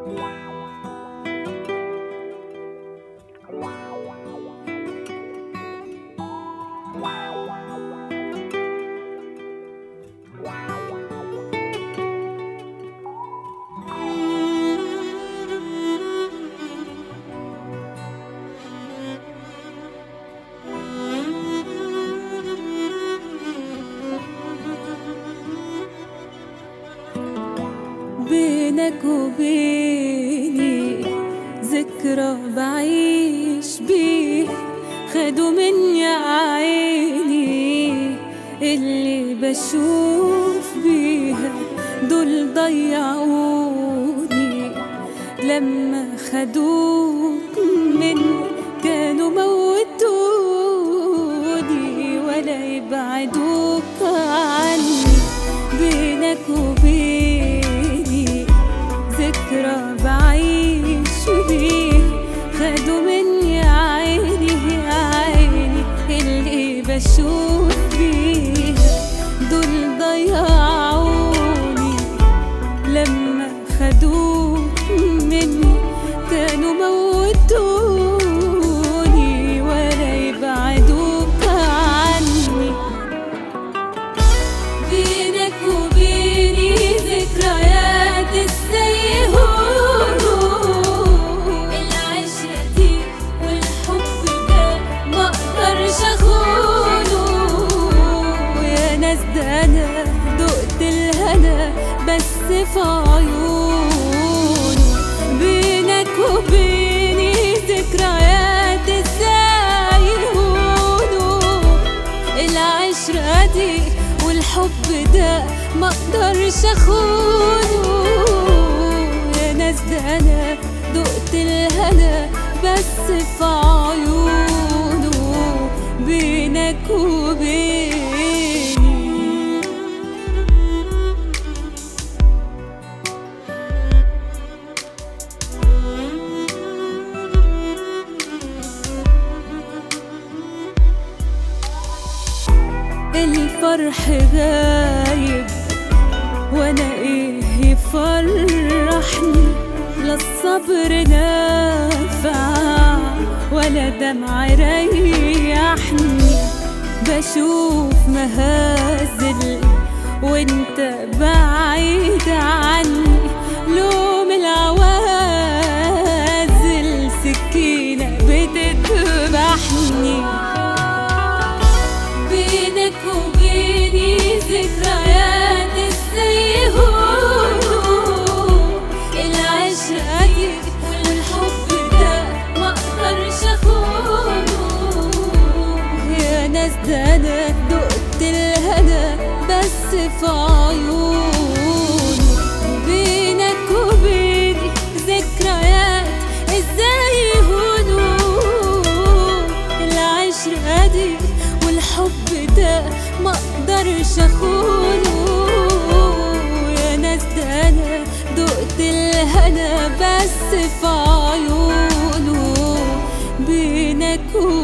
بينك وبيني ذكرى بعيش بيه خدوا مني عيني اللي بشوف بيها دول ضيعوني لما خدوك مني كانوا موتوني ولا يبعدوك عني بينك وبيني ذكرى بعيش بيه خدوا مني عيني عيني اللي بشوف بيها دول ضيعوني لما خدوك مني كانوا موتوني ولا يبعدوك عني بينك وبيني ذكريات ازاي يهونوا العشرة دي والحب ده ما اقدرش اخونه ويا ناس ده انا دقت الهنا بس في عيونه بينك وبيني ذكريات ازاي يهونوا العشرة دي والحب ده ما اقدرش اخونه يا ناس ده انا دقت الهنا بس في عيونه بينك وبيني الفرح غايب وانا ايه يفرحني لا الصبر نافع ولا دمع ريحني بشوف مهازل وانت بعيد عني لوم العوازل سكينة بتذبحني بينك وبيني ذكريات ازاي يهونوا العشرة دي والحب ده ما اقدرش اخونه يا ناس ده انا دقت الهنا بس في عيونه بينك وبيني ذكريات ازاي يهونوا العشرة دي والحب ده ما اقدرش اخونه يا ناس ده انا دقت الهنا بس في عيونه بينك وبيني